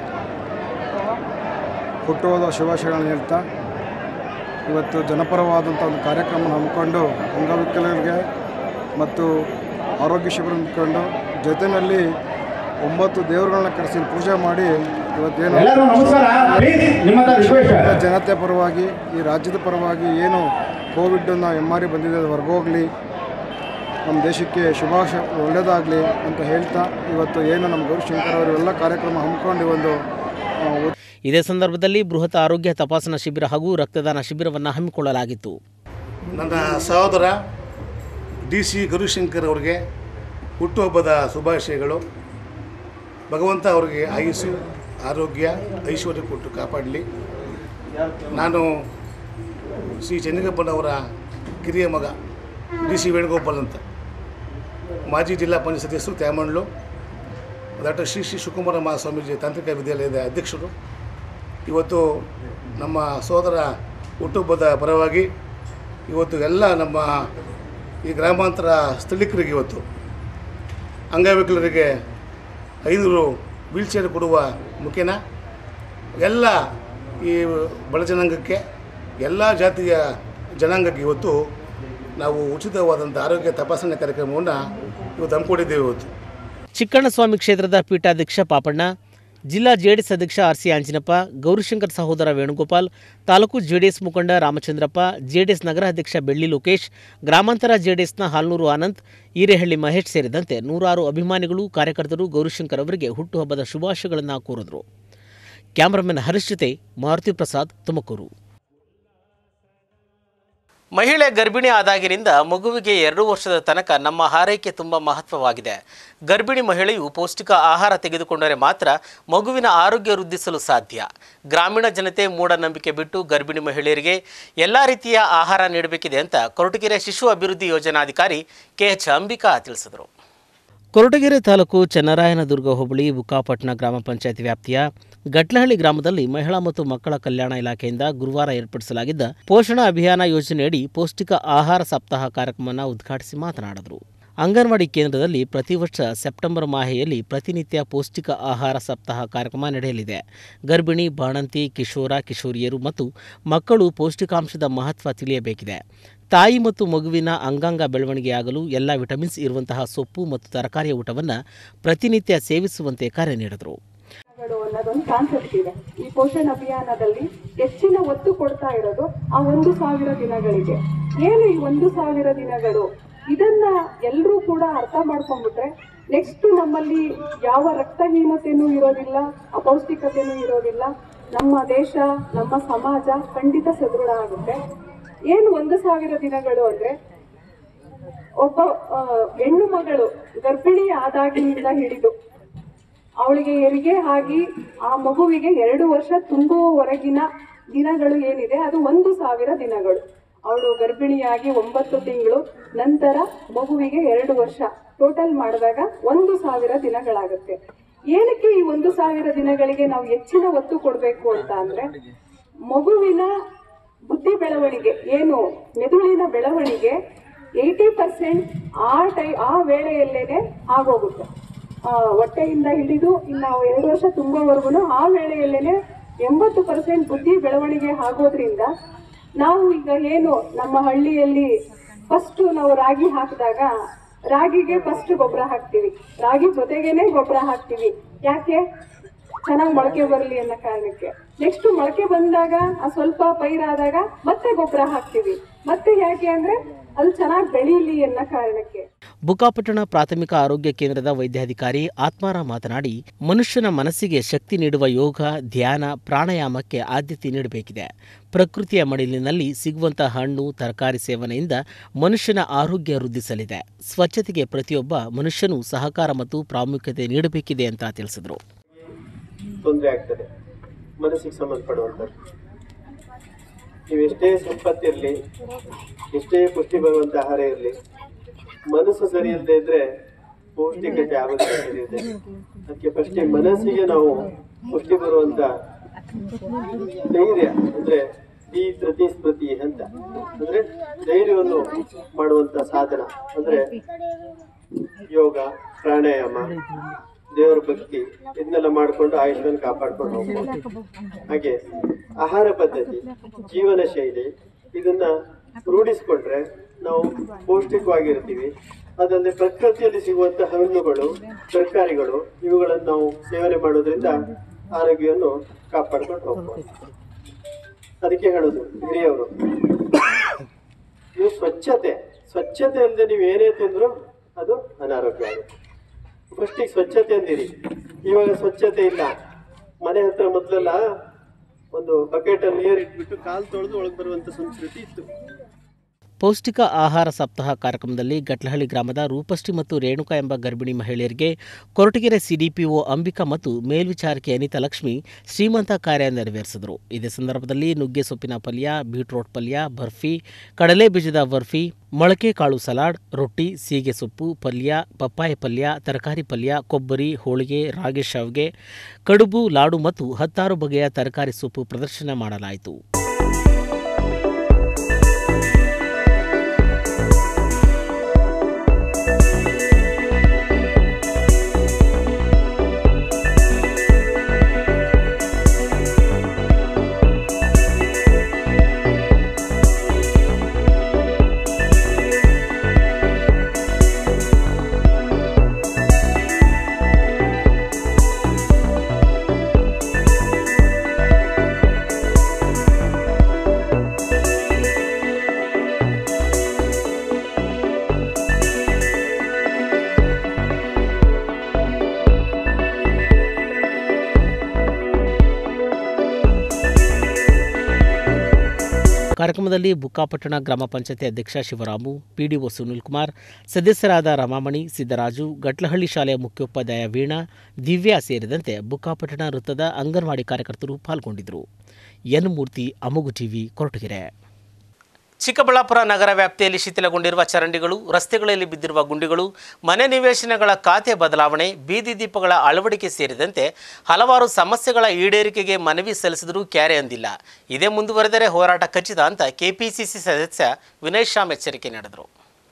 ಹುಟ್ಟುಹೋದ ಶುಭಾಶಯಗಳನ್ನು ಹೇಳ್ತಾ ಇವತ್ತು ಜನಪರವಾದಂಥ ಒಂದು ಕಾರ್ಯಕ್ರಮ ಹಮ್ಮಿಕೊಂಡು ಅಂಗವಿಕಲರಿಗೆ ಮತ್ತು ಆರೋಗ್ಯ ಶಿಬಿರ ಹಮ್ಮಿಕೊಂಡು ಜೊತೆಯಲ್ಲಿ ಒಂಬತ್ತು ದೇವರುಗಳನ್ನ ಕರೆಸಿ ಪೂಜೆ ಮಾಡಿ ಇವತ್ತೇನು ಎಲ್ಲರೂ ನಮಸ್ಕಾರ ಪ್ಲೀಸ್ ನಿಮ್ಮ ಹತ್ರ ರಿಕ್ವೆಸ್ಟ್ ಜನತೆ ಪರವಾಗಿ ಈ ರಾಜ್ಯದ ಪರವಾಗಿ ಏನು ಕೋವಿಡನ್ನು ಎಮ್ಮಾರಿ ಬಂದಿದೆ ಅದು ಹೊರಗೋಗಲಿ ನಮ್ಮ ದೇಶಕ್ಕೆ ಶುಭಾಶ ಒಳ್ಳೆಯದಾಗಲಿ ಅಂತ ಹೇಳ್ತಾ ಇವತ್ತು ಏನು ನಮ್ಮ ಗೌರಿಶಂಕರ್ ಅವರು ಎಲ್ಲ ಕಾರ್ಯಕ್ರಮ ಹಮ್ಮಿಕೊಂಡು ಈ ಒಂದು ಆ, ಉತ್- ಇದೇ ಸಂದರ್ಭದಲ್ಲಿ ಬೃಹತ್ ಆರೋಗ್ಯ ತಪಾಸಣಾ ಶಿಬಿರ ಹಾಗೂ ರಕ್ತದಾನ ಶಿಬಿರವನ್ನು ಹಮ್ಮಿಕೊಳ್ಳಲಾಗಿತ್ತು ನನ್ನ ಸಹೋದರ ಡಿ ಸಿ ಗರುಶಂಕರ್ ಅವರಿಗೆ ಹುಟ್ಟುಹಬ್ಬದ ಶುಭಾಶಯಗಳು ಭಗವಂತ ಅವರಿಗೆ ಆಯುಸ್ಸು ಆರೋಗ್ಯ ಐಶ್ವರ್ಯ ಕೊಟ್ಟು ಕಾಪಾಡಲಿ ನಾನು ಶ್ರೀ ಚೆನ್ನಗಪ್ಪನವರ ಕಿರಿಯ ಮಗ ಡಿ ಸಿ ವೇಣುಗೋಪಾಲ್ ಅಂತ ಮಾಜಿ ಜಿಲ್ಲಾ ಪಂಚಾಯತ್ ಸದಸ್ಯರು ತ್ಯಾಮಂಡ್ಲು ಡಾಕ್ಟರ್ ಶ್ರೀ ಶ್ರೀ ಶಿವಕುಮಾರ ಮಹಾಸ್ವಾಮೀಜಿ ತಾಂತ್ರಿಕ ವಿದ್ಯಾಲಯದ ಅಧ್ಯಕ್ಷರು ಇವತ್ತು ನಮ್ಮ ಸೋದರ ಹುಟ್ಟುಹಬ್ಬದ ಪರವಾಗಿ ಇವತ್ತು ಎಲ್ಲ ನಮ್ಮ ಈ ಗ್ರಾಮಾಂತರ ಸ್ಥಳೀಕರಿಗೆ ಇವತ್ತು ಅಂಗವಿಕಲರಿಗೆ ಐನೂರು ವೀಲ್ಚೇರ್ ಕೊಡುವ ಮುಖೇನ ಎಲ್ಲ ಈ ಬಡ ಜನಾಂಗಕ್ಕೆ ಎಲ್ಲ ಜಾತಿಯ ಜನಾಂಗಕ್ಕೆ ಇವತ್ತು ನಾವು ಉಚಿತವಾದಂಥ ಆರೋಗ್ಯ ತಪಾಸಣೆ ಕಾರ್ಯಕ್ರಮವನ್ನು ಇವತ್ತು ಹಮ್ಮಿಕೊಂಡಿದ್ದೇವೆ ಇವತ್ತು ಚಿಕ್ಕಣ್ಣಸ್ವಾಮಿ ಕ್ಷೇತ್ರದ ಪೀಠಾಧ್ಯಕ್ಷ ಪಾಪಣ್ಣ ಜಿಲ್ಲಾ ಜೆಡಿಎಸ್ ಅಧ್ಯಕ್ಷ ಆರ್ ಸಿ ಆಂಜಿನಪ್ಪ ಗೌರಿಶಂಕರ್ ಸಹೋದರ ವೇಣುಗೋಪಾಲ್ ತಾಲೂಕು ಜೆಡಿಎಸ್ ಮುಖಂಡ ರಾಮಚಂದ್ರಪ್ಪ ಜೆಡಿಎಸ್ ನಗರ ಅಧ್ಯಕ್ಷ ಬೆಳ್ಳಿ ಲೋಕೇಶ್ ಗ್ರಾಮಾಂತರ ಜೆಡಿಎಸ್ನ ಹಾಲ್ನೂರು ಆನಂದ್ ಈರೇಹಳ್ಳಿ ಮಹೇಶ್ ಸೇರಿದಂತೆ ನೂರಾರು ಅಭಿಮಾನಿಗಳು ಕಾರ್ಯಕರ್ತರು ಗೌರಿಶಂಕರ್ ಅವರಿಗೆ ಹುಟ್ಟುಹಬ್ಬದ ಶುಭಾಶಯಗಳನ್ನು ಕೋರಿದರು ಕ್ಯಾಮರಾಮನ್ ಹರೀಶ್ ಜೊತೆ ಮಾರುತಿ ಪ್ರಸಾದ್ ತುಮಕೂರು ಮಹಿಳೆ ಗರ್ಭಿಣಿ ಆದಾಗಿನಿಂದ ಮಗುವಿಗೆ ಎರಡು ವರ್ಷದ ತನಕ ನಮ್ಮ ಹಾರೈಕೆ ತುಂಬ ಮಹತ್ವವಾಗಿದೆ ಗರ್ಭಿಣಿ ಮಹಿಳೆಯು ಪೌಷ್ಟಿಕ ಆಹಾರ ತೆಗೆದುಕೊಂಡರೆ ಮಾತ್ರ ಮಗುವಿನ ಆರೋಗ್ಯ ವೃದ್ಧಿಸಲು ಸಾಧ್ಯ ಗ್ರಾಮೀಣ ಜನತೆ ಮೂಢನಂಬಿಕೆ ಬಿಟ್ಟು ಗರ್ಭಿಣಿ ಮಹಿಳೆಯರಿಗೆ ಎಲ್ಲ ರೀತಿಯ ಆಹಾರ ನೀಡಬೇಕಿದೆ ಅಂತ ಕೊರಟಗೆರೆ ಶಿಶು ಅಭಿವೃದ್ಧಿ ಯೋಜನಾಧಿಕಾರಿ ಕೆಎಚ್ ಅಂಬಿಕಾ ತಿಳಿಸಿದರು ಕೊರಟಗೆರೆ ತಾಲೂಕು ಚನ್ನರಾಯನದುರ್ಗ ಹೋಬಳಿ ಬುಕ್ಕಾಪಟ್ಟಣ ಗ್ರಾಮ ಪಂಚಾಯತ್ ವ್ಯಾಪ್ತಿಯ ಗಟ್ಲಹಳ್ಳಿ ಗ್ರಾಮದಲ್ಲಿ ಮಹಿಳಾ ಮತ್ತು ಮಕ್ಕಳ ಕಲ್ಯಾಣ ಇಲಾಖೆಯಿಂದ ಗುರುವಾರ ಏರ್ಪಡಿಸಲಾಗಿದ್ದ ಪೋಷಣಾ ಅಭಿಯಾನ ಯೋಜನೆಯಡಿ ಪೌಷ್ಟಿಕ ಆಹಾರ ಸಪ್ತಾಹ ಕಾರ್ಯಕ್ರಮವನ್ನು ಉದ್ಘಾಟಿಸಿ ಮಾತನಾಡಿದರು ಅಂಗನವಾಡಿ ಕೇಂದ್ರದಲ್ಲಿ ಪ್ರತಿ ವರ್ಷ ಸೆಪ್ಟೆಂಬರ್ ಮಾಹೆಯಲ್ಲಿ ಪ್ರತಿನಿತ್ಯ ಪೌಷ್ಟಿಕ ಆಹಾರ ಸಪ್ತಾಹ ಕಾರ್ಯಕ್ರಮ ನಡೆಯಲಿದೆ ಗರ್ಭಿಣಿ ಬಾಣಂತಿ ಕಿಶೋರ ಕಿಶೋರಿಯರು ಮತ್ತು ಮಕ್ಕಳು ಪೌಷ್ಟಿಕಾಂಶದ ಮಹತ್ವ ತಿಳಿಯಬೇಕಿದೆ ತಾಯಿ ಮತ್ತು ಮಗುವಿನ ಅಂಗಾಂಗ ಬೆಳವಣಿಗೆಯಾಗಲು ಎಲ್ಲ ವಿಟಮಿನ್ಸ್ ಇರುವಂತಹ ಸೊಪ್ಪು ಮತ್ತು ತರಕಾರಿಯ ಊಟವನ್ನು ಪ್ರತಿನಿತ್ಯ ಸೇವಿಸುವಂತೆ ಕರೆ ನೀಡಿದರು ಗಳು ಅನ್ನೋದೊಂದು ಕಾನ್ಸೆಪ್ಟ್ ಇದೆ ಈ ಪೋಷಣ್ ಅಭಿಯಾನದಲ್ಲಿ ಹೆಚ್ಚಿನ ಒತ್ತು ಕೊಡ್ತಾ ಇರೋದು ಆ ಒಂದು ಸಾವಿರ ದಿನಗಳಿಗೆ ಏನು ಈ ಒಂದು ಸಾವಿರ ದಿನಗಳು ಇದನ್ನ ಎಲ್ಲರೂ ಕೂಡ ಅರ್ಥ ಮಾಡ್ಕೊಂಡ್ಬಿಟ್ರೆ ನೆಕ್ಸ್ಟ್ ನಮ್ಮಲ್ಲಿ ಯಾವ ರಕ್ತಹೀನತೆನೂ ಇರೋದಿಲ್ಲ ಅಪೌಷ್ಟಿಕತೆನೂ ಇರೋದಿಲ್ಲ ನಮ್ಮ ದೇಶ ನಮ್ಮ ಸಮಾಜ ಖಂಡಿತ ಸದೃಢ ಆಗುತ್ತೆ ಏನು ಒಂದು ಸಾವಿರ ದಿನಗಳು ಅಂದ್ರೆ ಒಬ್ಬ ಆ, ಹೆಣ್ಣು ಮಗಳು ಗರ್ಭಿಣಿ ಆದಾಗಿನಿಂದ ಹಿಡಿದು ಅವಳಿಗೆ ಹೆರಿಗೆ ಆಗಿ ಆ ಮಗುವಿಗೆ ಎರಡು ವರ್ಷ ತುಂಬುವವರೆಗಿನ ದಿನಗಳು ಏನಿದೆ ಅದು ಒಂದು ಸಾವಿರ ದಿನಗಳು ಅವಳು ಗರ್ಭಿಣಿಯಾಗಿ ಒಂಬತ್ತು ತಿಂಗಳು ನಂತರ ಮಗುವಿಗೆ ಎರಡು ವರ್ಷ ಟೋಟಲ್ ಮಾಡಿದಾಗ ಒಂದು ಸಾವಿರ ದಿನಗಳಾಗುತ್ತೆ ಏನಕ್ಕೆ ಈ ಒಂದು ಸಾವಿರ ದಿನಗಳಿಗೆ ನಾವು ಹೆಚ್ಚಿನ ಒತ್ತು ಕೊಡಬೇಕು ಅಂತ ಅಂದ್ರೆ ಮಗುವಿನ ಬುದ್ಧಿ ಬೆಳವಣಿಗೆ ಏನು ಮೆದುಳಿನ ಬೆಳವಣಿಗೆ ಏಯ್ಟಿ ಪರ್ಸೆಂಟ್ ಆ ಟೈ ಆ ವೇಳೆಯಲ್ಲೇನೆ ಆಗೋಗುತ್ತೆ ಆ, ಹೊಟ್ಟೆಯಿಂದ ಹಿಡಿದು ಇನ್ನು ಎರಡು ವರ್ಷ ತುಂಬುವವರೆಗೂ ಆ ವೇಳೆಯಲ್ಲೇನೆ ಎಂಬತ್ತು ಪರ್ಸೆಂಟ್ ಬುದ್ಧಿ ಬೆಳವಣಿಗೆ ಆಗೋದ್ರಿಂದ ನಾವು ಈಗ ಏನು ನಮ್ಮ ಹಳ್ಳಿಯಲ್ಲಿ ಫಸ್ಟ್ ನಾವು ರಾಗಿ ಹಾಕಿದಾಗ ರಾಗಿಗೆ ಫಸ್ಟ್ ಗೊಬ್ಬರ ಹಾಕ್ತೀವಿ ರಾಗಿ ಜೊತೆಗೇನೆ ಗೊಬ್ಬರ ಹಾಕ್ತೀವಿ ಯಾಕೆ ಚೆನ್ನಾಗಿ ಮೊಳಕೆ ಬರಲಿ ಅನ್ನೋ ಕಾರಣಕ್ಕೆ ನೆಕ್ಸ್ಟ್ ಮೊಳಕೆ ಬಂದಾಗ ಆ ಸ್ವಲ್ಪ ಪೈರಾದಾಗ ಮತ್ತೆ ಗೊಬ್ಬರ ಹಾಕ್ತೀವಿ ಮತ್ತೆ ಯಾಕೆ ಅಂದ್ರೆ ಅದು ಚೆನ್ನಾಗಿ ಬೆಳೀಲಿ ಅನ್ನೋ ಕಾರಣಕ್ಕೆ ಬುಕ್ಕಾಪಟ್ಟಣ ಪ್ರಾಥಮಿಕ ಆರೋಗ್ಯ ಕೇಂದ್ರದ ವೈದ್ಯಾಧಿಕಾರಿ ಆತ್ಮಾರ ಮಾತನಾಡಿ ಮನುಷ್ಯನ ಮನಸ್ಸಿಗೆ ಶಕ್ತಿ ನೀಡುವ ಯೋಗ ಧ್ಯಾನ ಪ್ರಾಣಾಯಾಮಕ್ಕೆ ಆದ್ಯತೆ ನೀಡಬೇಕಿದೆ ಪ್ರಕೃತಿಯ ಮಡಿಲಿನಲ್ಲಿ ಸಿಗುವಂತಹ ಹಣ್ಣು ತರಕಾರಿ ಸೇವನೆಯಿಂದ ಮನುಷ್ಯನ ಆರೋಗ್ಯ ವೃದ್ಧಿಸಲಿದೆ ಸ್ವಚ್ಛತೆಗೆ ಪ್ರತಿಯೊಬ್ಬ ಮನುಷ್ಯನೂ ಸಹಕಾರ ಮತ್ತು ಪ್ರಾಮುಖ್ಯತೆ ನೀಡಬೇಕಿದೆ ಅಂತ ತಿಳಿಸಿದರು ತೊಂದರೆ ಆಗ್ತದೆ ಮನಸ್ಸಿಗೆ ಸಂಬಂಧಪಡುವಂಥದ್ದು ನೀವು ಎಷ್ಟೇ ಸಂಪತ್ತಿರಲಿ ಎಷ್ಟೇ ಪುಷ್ಟಿ ಬರುವಂತ ಆಹಾರ ಇರಲಿ ಮನಸ್ಸು ಸರಿ ಇಲ್ಲದೆ ಇದ್ರೆ ಪೌಷ್ಟಿಕತೆ ಆಗೋದಿಲ್ಲ ಸರಿ ಇದೆ ಅದಕ್ಕೆ ಫಸ್ಟ್ ಮನಸ್ಸಿಗೆ ನಾವು ಪುಷ್ಟಿ ಬರುವಂತ ಧೈರ್ಯ ಅಂದ್ರೆ ಈ ಪ್ರತಿ ಸ್ಮೃತಿ ಅಂತ ಅಂದ್ರೆ ಧೈರ್ಯವನ್ನು ಮಾಡುವಂತ ಸಾಧನ ಅಂದ್ರೆ ಯೋಗ ಪ್ರಾಣಾಯಾಮ ದೇವರ ಭಕ್ತಿ ಇದನ್ನೆಲ್ಲ ಮಾಡ್ಕೊಂಡು ಆಯುಷ್ಯನ್ನು ಕಾಪಾಡ್ಕೊಂಡು ಹೋಗ್ಬೋದು ಹಾಗೆ ಆಹಾರ ಪದ್ಧತಿ ಜೀವನ ಶೈಲಿ ಇದನ್ನ ರೂಢಿಸ್ಕೊಂಡ್ರೆ ನಾವು ಪೌಷ್ಟಿಕವಾಗಿರ್ತೀವಿ ಅದಲ್ಲದೆ ಪ್ರಕೃತಿಯಲ್ಲಿ ಸಿಗುವಂತಹ ಹಣ್ಣುಗಳು ತರಕಾರಿಗಳು ಇವುಗಳನ್ನು ನಾವು ಸೇವನೆ ಮಾಡೋದ್ರಿಂದ ಆರೋಗ್ಯವನ್ನು ಕಾಪಾಡ್ಕೊಂಡು ಹೋಗ್ಬೋದು ಅದಕ್ಕೆ ಹೇಳೋದು ಹಿರಿಯವರು ನೀವು ಸ್ವಚ್ಛತೆ ಸ್ವಚ್ಛತೆ ಇಲ್ಲದೆ ನೀವು ಏನೇ ತಿಂದ್ರು ಅದು ಅನಾರೋಗ್ಯ ಆಗುತ್ತೆ ಫಸ್ಟಿಗೆ ಸ್ವಚ್ಛತೆ ಅಂದಿರಿ ಇವಾಗ ಸ್ವಚ್ಛತೆ ಇಲ್ಲ ಮನೆ ಹತ್ರ ಮೊದಲೆಲ್ಲ ಒಂದು ಬಕೆಟ್ ಅಲ್ಲಿ ನೀರು ಇಟ್ಬಿಟ್ಟು ಕಾಲು ತೊಳೆದು ಒಳಗೆ ಬರುವಂತ ಸಂಸ್ಕೃತಿ ಇತ್ತು ಪೌಷ್ಟಿಕ ಆಹಾರ ಸಪ್ತಾಹ ಕಾರ್ಯಕ್ರಮದಲ್ಲಿ ಗಟ್ಲಹಳ್ಳಿ ಗ್ರಾಮದ ರೂಪಶ್ರೀ ಮತ್ತು ರೇಣುಕಾ ಎಂಬ ಗರ್ಭಿಣಿ ಮಹಿಳೆಯರಿಗೆ ಕೊರಟಗೆರೆ ಸಿಡಿಪಿಒ ಅಂಬಿಕಾ ಮತ್ತು ಮೇಲ್ವಿಚಾರಕಿ ಅನಿತಾ ಲಕ್ಷ್ಮಿ ಶ್ರೀಮಂತ ಕಾರ್ಯ ನೆರವೇರಿಸಿದರು ಇದೇ ಸಂದರ್ಭದಲ್ಲಿ ನುಗ್ಗೆ ಸೊಪ್ಪಿನ ಪಲ್ಯ ಬೀಟ್ರೋಟ್ ಪಲ್ಯ ಬರ್ಫಿ ಕಡಲೆ ಬೀಜದ ಬರ್ಫಿ ಮೊಳಕೆ ಕಾಳು ಸಲಾಡ್ ರೊಟ್ಟಿ ಸೀಗೆ ಸೊಪ್ಪು ಪಲ್ಯ ಪಪ್ಪಾಯ ಪಲ್ಯ ತರಕಾರಿ ಪಲ್ಯ ಕೊಬ್ಬರಿ ಹೋಳಿಗೆ ರಾಗಿ ಶಾವಿಗೆ ಕಡುಬು ಲಾಡು ಮತ್ತು ಹತ್ತಾರು ಬಗೆಯ ತರಕಾರಿ ಸೊಪ್ಪು ಪ್ರದರ್ಶನ ಮಾಡಲಾಯಿತು ಕಾರ್ಯಕ್ರಮದಲ್ಲಿ ಬುಕ್ಕಾಪಟ್ಟಣ ಗ್ರಾಮ ಪಂಚಾಯತಿ ಅಧ್ಯಕ್ಷ ಶಿವರಾಮು ಪಿಡಿಒ ಸುನಿಲ್ ಕುಮಾರ್ ಸದಸ್ಯರಾದ ರಮಾಮಣಿ ಸಿದ್ದರಾಜು ಗಟ್ಲಹಳ್ಳಿ ಶಾಲೆಯ ಮುಖ್ಯೋಪಾಧ್ಯಾಯ ವೀಣಾ ದಿವ್ಯಾ ಸೇರಿದಂತೆ ಬುಕ್ಕಾಪಟ್ಟಣ ವೃತ್ತದ ಅಂಗನವಾಡಿ ಕಾರ್ಯಕರ್ತರು ಪಾಲ್ಗೊಂಡಿದ್ದರು ಎನ್ ಮೂರ್ತಿ ಅಮುಗು ಟಿವಿ ಕೊರಟಗೆರೆ ಚಿಕ್ಕಬಳ್ಳಾಪುರ ನಗರ ವ್ಯಾಪ್ತಿಯಲ್ಲಿ ಶಿಥಿಲಗೊಂಡಿರುವ ಚರಂಡಿಗಳು ರಸ್ತೆಗಳಲ್ಲಿ ಬಿದ್ದಿರುವ ಗುಂಡಿಗಳು ಮನೆ ನಿವೇಶನಗಳ ಖಾತೆ ಬದಲಾವಣೆ ಬೀದಿ ದೀಪಗಳ ಅಳವಡಿಕೆ ಸೇರಿದಂತೆ ಹಲವಾರು ಸಮಸ್ಯೆಗಳ ಈಡೇರಿಕೆಗೆ ಮನವಿ ಸಲ್ಲಿಸಿದರೂ ಕ್ಯಾರೆ ಅಂದಿಲ್ಲ ಇದೇ ಮುಂದುವರೆದರೆ ಹೋರಾಟ ಖಚಿತ ಅಂತ ಕೆಪಿಸಿಸಿ ಸದಸ್ಯ ವಿನಯ್ ಶ್ಯಾಮ್ ಎಚ್ಚರಿಕೆ ನೀಡಿದರು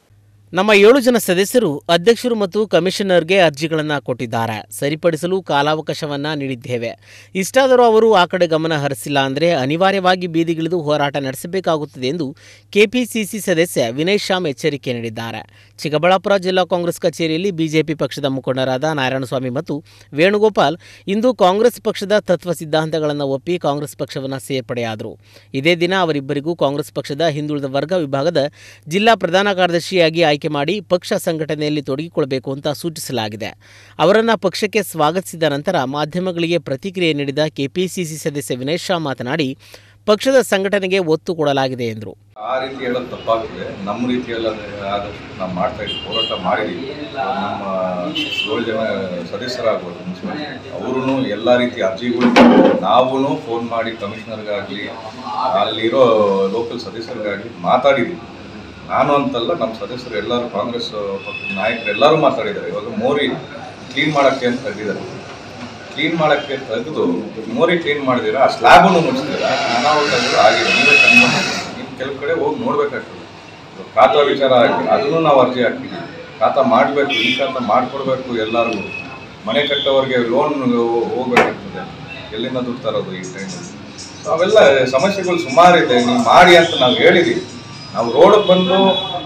ನಮ್ಮ ಏಳು ಜನ ಸದಸ್ಯರು ಅಧ್ಯಕ್ಷರು ಮತ್ತು ಕಮಿಷನರ್ಗೆ ಅರ್ಜಿಗಳನ್ನು ಕೊಟ್ಟಿದ್ದಾರೆ ಸರಿಪಡಿಸಲು ಕಾಲಾವಕಾಶವನ್ನ ನೀಡಿದ್ದೇವೆ ಇಷ್ಟಾದರೂ ಅವರು ಆ ಕಡೆ ಗಮನ ಹರಿಸಿಲ್ಲ ಅಂದರೆ ಅನಿವಾರ್ಯವಾಗಿ ಬೀದಿಗಿಳಿದು ಹೋರಾಟ ನಡೆಸಬೇಕಾಗುತ್ತದೆ ಎಂದು ಕೆಪಿಸಿಸಿ ಸದಸ್ಯ ವಿನಯ್ ಶ್ಯಾಮ್ ಎಚ್ಚರಿಕೆ ನೀಡಿದ್ದಾರೆ ಚಿಕ್ಕಬಳ್ಳಾಪುರ ಜಿಲ್ಲಾ ಕಾಂಗ್ರೆಸ್ ಕಚೇರಿಯಲ್ಲಿ ಬಿಜೆಪಿ ಪಕ್ಷದ ಮುಖಂಡರಾದ ನಾರಾಯಣಸ್ವಾಮಿ ಮತ್ತು ವೇಣುಗೋಪಾಲ್ ಇಂದು ಕಾಂಗ್ರೆಸ್ ಪಕ್ಷದ ತತ್ವ ಸಿದ್ಧಾಂತಗಳನ್ನು ಒಪ್ಪಿ ಕಾಂಗ್ರೆಸ್ ಪಕ್ಷವನ್ನು ಸೇರ್ಪಡೆಯಾದರು ಇದೇ ದಿನ ಅವರಿಬ್ಬರಿಗೂ ಕಾಂಗ್ರೆಸ್ ಪಕ್ಷದ ಹಿಂದುಳಿದ ವರ್ಗ ವಿಭಾಗದ ಜಿಲ್ಲಾ ಪ್ರಧಾನ ಕಾರ್ಯದರ್ಶಿಯಾಗಿ ಆಯ್ಕೆ ಮಾಡಿ ಪಕ್ಷ ಸಂಘಟನೆಯಲ್ಲಿ ತೊಡಗಿಕೊಳ್ಳಬೇಕು ಅಂತ ಸೂಚಿಸಲಾಗಿದೆ ಅವರನ್ನು ಪಕ್ಷಕ್ಕೆ ಸ್ವಾಗತಿಸಿದ ನಂತರ ಮಾಧ್ಯಮಗಳಿಗೆ ಪ್ರತಿಕ್ರಿಯೆ ನೀಡಿದ ಕೆಪಿಸಿಸಿ ಸದಸ್ಯ ವಿನಯ್ ಶಾ ಮಾತನಾಡಿ ಪಕ್ಷದ ಸಂಘಟನೆಗೆ ಒತ್ತು ಕೊಡಲಾಗಿದೆ ಎಂದರು ಆ ರೀತಿ ಹೇಳೋದು ತಪ್ಪಾಗ್ತದೆ ನಮ್ಮ ರೀತಿಯಲ್ಲ ಆದಷ್ಟು ನಾವು ಮಾಡ್ತಾ ಇದ್ದೀವಿ ಹೋರಾಟ ಮಾಡಿದ್ದೀವಿ ನಮ್ಮ ಏಳು ಜನ ಸದಸ್ಯರಾಗ್ಬೋದು ಮುನ್ಸಿಪಾಲಿಟಿ ಅವರು ಎಲ್ಲ ರೀತಿ ಅರ್ಜಿಗಳು ನಾವು ಫೋನ್ ಮಾಡಿ ಕಮಿಷನರ್ಗಾಗಲಿ ಅಲ್ಲಿರೋ ಲೋಕಲ್ ಸದಸ್ಯರಿಗಾಗಲಿ ಮಾತಾಡಿದ್ದೀವಿ ನಾನು ಅಂತಲ್ಲ ನಮ್ಮ ಸದಸ್ಯರು ಎಲ್ಲರೂ ಕಾಂಗ್ರೆಸ್ ಪಕ್ಷದ ನಾಯಕರು ಎಲ್ಲರೂ ಮಾತಾಡಿದ್ದಾರೆ ಇವಾಗ ಮೋರಿ ಕ್ಲೀನ್ ಮಾಡೋಕ್ಕೆ ಅಂತ ತೆಗೆದಿದ್ದಾರೆ ಕ್ಲೀನ್ ಮಾಡೋಕ್ಕೆ ತೆಗೆದು ಮೋರಿ ಕ್ಲೀನ್ ಮಾಡಿದಿರ ಆ ಸ್ಲ್ಯಾಬನ್ನು ಮುಚ್ಚಿದಿರ ಅನಾಹುತಗಳು ಆಗಿದೆ ನೀವೇ ಕಂಡು ನೀವು ಕೆಲವು ಕಡೆ ಹೋಗಿ ನೋಡ್ಬೇಕಾಗ್ತದೆ ಇವಾಗ ಖಾತಾ ವಿಚಾರ ಆಗಿ ಅದನ್ನು ನಾವು ಅರ್ಜಿ ಹಾಕ್ತೀವಿ ಖಾತಾ ಮಾಡಬೇಕು ಈ ಖಾತಾ ಮಾಡಿಕೊಡ್ಬೇಕು ಎಲ್ಲರಿಗೂ ಮನೆ ಕಟ್ಟೋರಿಗೆ ಲೋನ್ ಹೋಗ್ಬೇಕಾಗ್ತದೆ ಎಲ್ಲಿಂದ ದುಡ್ಡು ತರೋದು ಈ ಟೈಮಲ್ಲಿ ಸೊ ಅವೆಲ್ಲ ಸಮಸ್ಯೆಗಳು ಸುಮಾರಿದೆ ನೀವು ಮಾಡಿ ಅಂತ ನಾವು ಹೇಳಿದ್ದೀವಿ ನಾವು ರೋಡಿಗೆ ಬಂದು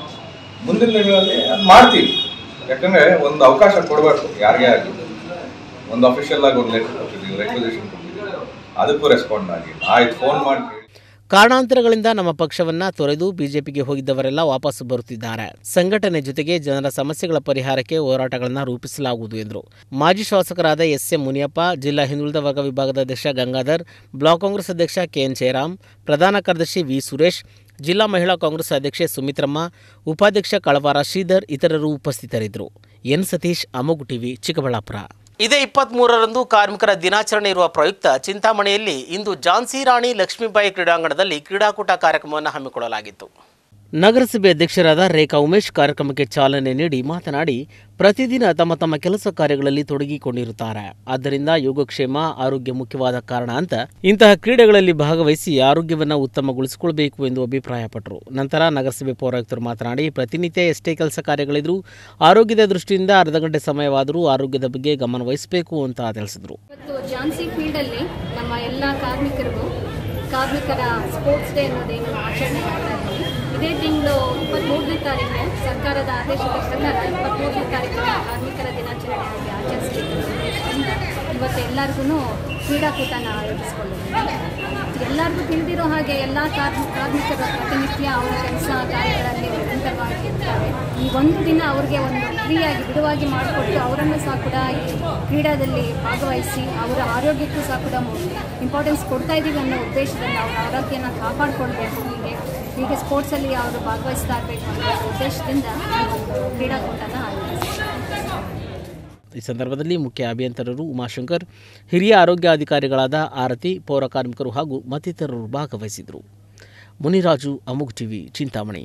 ಮುಂದಿನ ದಿನಗಳಲ್ಲಿ ಅದು ಮಾಡ್ತೀವಿ ಯಾಕಂದರೆ ಒಂದು ಅವಕಾಶ ಕೊಡಬೇಕು ಯಾರಿಗೇ ಆಗಲಿ ಒಂದು ಅಫಿಷಿಯಲ್ ಆಗಿ ಒಂದು ಲೆಟರ್ ಕೊಟ್ಟಿದ್ದೀವಿ ರೆಕ್ವಿಸಿಷನ್ ಕೊಟ್ಟಿದ್ದೀವಿ ಅದಕ್ಕೂ ರೆಸ್ಪಾಂಡ್ ಆಗಿ ಆಯ್ತು ಫೋನ್ ಮಾಡಿ ಕೇಳಿ ಕಾರಣಾಂತರಗಳಿಂದ ನಮ್ಮ ಪಕ್ಷವನ್ನ ತೊರೆದು ಬಿಜೆಪಿಗೆ ಹೋಗಿದ್ದವರೆಲ್ಲ ವಾಪಸ್ ಬರುತ್ತಿದ್ದಾರೆ ಸಂಘಟನೆ ಜೊತೆಗೆ ಜನರ ಸಮಸ್ಯೆಗಳ ಪರಿಹಾರಕ್ಕೆ ಹೋರಾಟಗಳನ್ನು ರೂಪಿಸಲಾಗುವುದು ಎಂದರು ಮಾಜಿ ಶಾಸಕರಾದ ಎಸ್ ಎಂ ಮುನಿಯಪ್ಪ ಜಿಲ್ಲಾ ಹಿಂದುಳಿದ ವರ್ಗ ವಿಭಾಗದ ಅಧ್ಯಕ್ಷ ಗಂಗಾಧರ್ ಬ್ಲಾಕ್ ಕಾಂಗ್ರೆಸ್ ಅಧ್ಯಕ್ಷ ಕೆಎನ್ ಜಯರಾಮ್ ಪ್ರಧಾನ ಕಾರ್ಯದರ್ಶಿ ವಿ ಸುರೇಶ್ ಜಿಲ್ಲಾ ಮಹಿಳಾ ಕಾಂಗ್ರೆಸ್ ಅಧ್ಯಕ್ಷೆ ಸುಮಿತ್ರಮ್ಮ ಉಪಾಧ್ಯಕ್ಷ ಕಳವಾರ ಶ್ರೀಧರ್ ಇತರರು ಉಪಸ್ಥಿತರಿದ್ದರು ಎನ್ ಸತೀಶ್ ಅಮೋಗು ಟಿವಿ ಚಿಕ್ಕಬಳ್ಳಾಪುರ ಇದೇ ಇಪ್ಪತ್ತ್ಮೂರರಂದು ಕಾರ್ಮಿಕರ ದಿನಾಚರಣೆ ಇರುವ ಪ್ರಯುಕ್ತ ಚಿಂತಾಮಣಿಯಲ್ಲಿ ಇಂದು ಝಾನ್ಸಿ ರಾಣಿ ಲಕ್ಷ್ಮೀಬಾಯಿ ಕ್ರೀಡಾಂಗಣದಲ್ಲಿ ಕ್ರೀಡಾಕೂಟ ಕಾರ್ಯಕ್ರಮವನ್ನು ಹಮ್ಮಿಕೊಳ್ಳಲಾಗಿತ್ತು ನಗರಸಭೆ ಅಧ್ಯಕ್ಷರಾದ ರೇಖಾ ಉಮೇಶ್ ಕಾರ್ಯಕ್ರಮಕ್ಕೆ ಚಾಲನೆ ನೀಡಿ ಮಾತನಾಡಿ ಪ್ರತಿದಿನ ತಮ್ಮ ತಮ್ಮ ಕೆಲಸ ಕಾರ್ಯಗಳಲ್ಲಿ ತೊಡಗಿಕೊಂಡಿರುತ್ತಾರೆ ಆದ್ದರಿಂದ ಯೋಗಕ್ಷೇಮ ಆರೋಗ್ಯ ಮುಖ್ಯವಾದ ಕಾರಣ ಅಂತ ಇಂತಹ ಕ್ರೀಡೆಗಳಲ್ಲಿ ಭಾಗವಹಿಸಿ ಆರೋಗ್ಯವನ್ನು ಉತ್ತಮಗೊಳಿಸಿಕೊಳ್ಬೇಕು ಎಂದು ಅಭಿಪ್ರಾಯಪಟ್ಟರು ನಂತರ ನಗರಸಭೆ ಪೌರಾಯುಕ್ತರು ಮಾತನಾಡಿ ಪ್ರತಿನಿತ್ಯ ಎಷ್ಟೇ ಕೆಲಸ ಕಾರ್ಯಗಳಿದ್ರೂ ಆರೋಗ್ಯದ ದೃಷ್ಟಿಯಿಂದ ಅರ್ಧ ಗಂಟೆ ಸಮಯವಾದರೂ ಆರೋಗ್ಯದ ಬಗ್ಗೆ ಗಮನ ವಹಿಸಬೇಕು ಅಂತ ತಿಳಿಸಿದರು ಇವತ್ತು ಝಾನ್ಸಿ ಫೀಲ್ಡಲ್ಲಿ ನಮ್ಮ ಎಲ್ಲ ಕಾರ್ಮಿಕರಿಗೂ ಕಾರ್ಮಿಕರ ಸ್ಪೋರ್ಟ್ಸ್ ಡೇ ಅನ್ನೋದೇನು ಆಚರಣೆ ಮಾಡ್ತಾ ಇದ್ದೀವಿ ಇದೇ ತಿಂಗಳು ಇಪ್ಪತ್ತ್ಮೂರನೇ ತಾರೀಕು ಸರ್ಕಾರದ ಆದೇಶದ ಪ್ರಕಾರ ಇಪ್ಪತ್ತ್ಮೂರನೇ ತಾರೀಕಿನ ಕಾರ್ಮಿಕರ ದಿನಾಚರಣೆಯಾಗಿ ಆಚರಿಸಲಿಕ್ಕೆ ಉದ್ದೇಶದಿಂದ ಇವತ್ತು ಎಲ್ಲರಿಗೂ ಕ್ರೀಡಾಕೂಟನ ಆಯೋಜಿಸಿಕೊಂಡಿದ್ದೀವಿ ಎಲ್ಲರಿಗೂ ತಿಳಿದಿರೋ ಹಾಗೆ ಎಲ್ಲ ಕಾರ್ಮಿ ಕಾರ್ಮಿಕರು ಪ್ರತಿನಿತ್ಯ ಅವರ ಕೆಲಸ ಕಾರ್ಯಗಳಲ್ಲಿ ನಿರಂತರವಾಗಿ ಇರ್ತಾರೆ ಈ ಒಂದು ದಿನ ಅವ್ರಿಗೆ ಒಂದು ಫ್ರೀಯಾಗಿ ಬಿಡುವಾಗಿ ಮಾಡಿಕೊಟ್ಟು ಅವರನ್ನು ಸಹ ಕೂಡ ಈ ಕ್ರೀಡಾದಲ್ಲಿ ಭಾಗವಹಿಸಿ ಅವರ ಆರೋಗ್ಯಕ್ಕೂ ಸಹ ಕೂಡ ಇಂಪಾರ್ಟೆನ್ಸ್ ಕೊಡ್ತಾ ಇದ್ದೀವಿ ಅನ್ನೋ ಉದ್ದೇಶದಲ್ಲಿ ಅವರ ಆರೋಗ್ಯನ ಕಾಪಾಡಿಕೊಳ್ಬೇಕು ಹೀಗೆ ಹೀಗೆ ಸ್ಪೋರ್ಟ್ಸಲ್ಲಿ ಅವರು ಭಾಗವಹಿಸ್ತಾ ಇರಬೇಕು ಅನ್ನೋ ಉದ್ದೇಶದಿಂದ ಈ ಒಂದು ಕ್ರೀಡಾಕೂಟನ ಆಯೋಜಿಸಿದ್ದೀವಿ ಈ ಸಂದರ್ಭದಲ್ಲಿ ಮುಖ್ಯ ಅಭಿಯಂತರರು ಉಮಾಶಂಕರ್ ಹಿರಿಯ ಆರೋಗ್ಯ ಅಧಿಕಾರಿಗಳಾದ ಆರತಿ ಪೌರ ಕಾರ್ಮಿಕರು ಹಾಗೂ ಮತ್ತಿತರರು ಭಾಗವಹಿಸಿದರು ಮುನಿರಾಜು ಅಮುಗ್ ಟಿವಿ ಚಿಂತಾಮಣಿ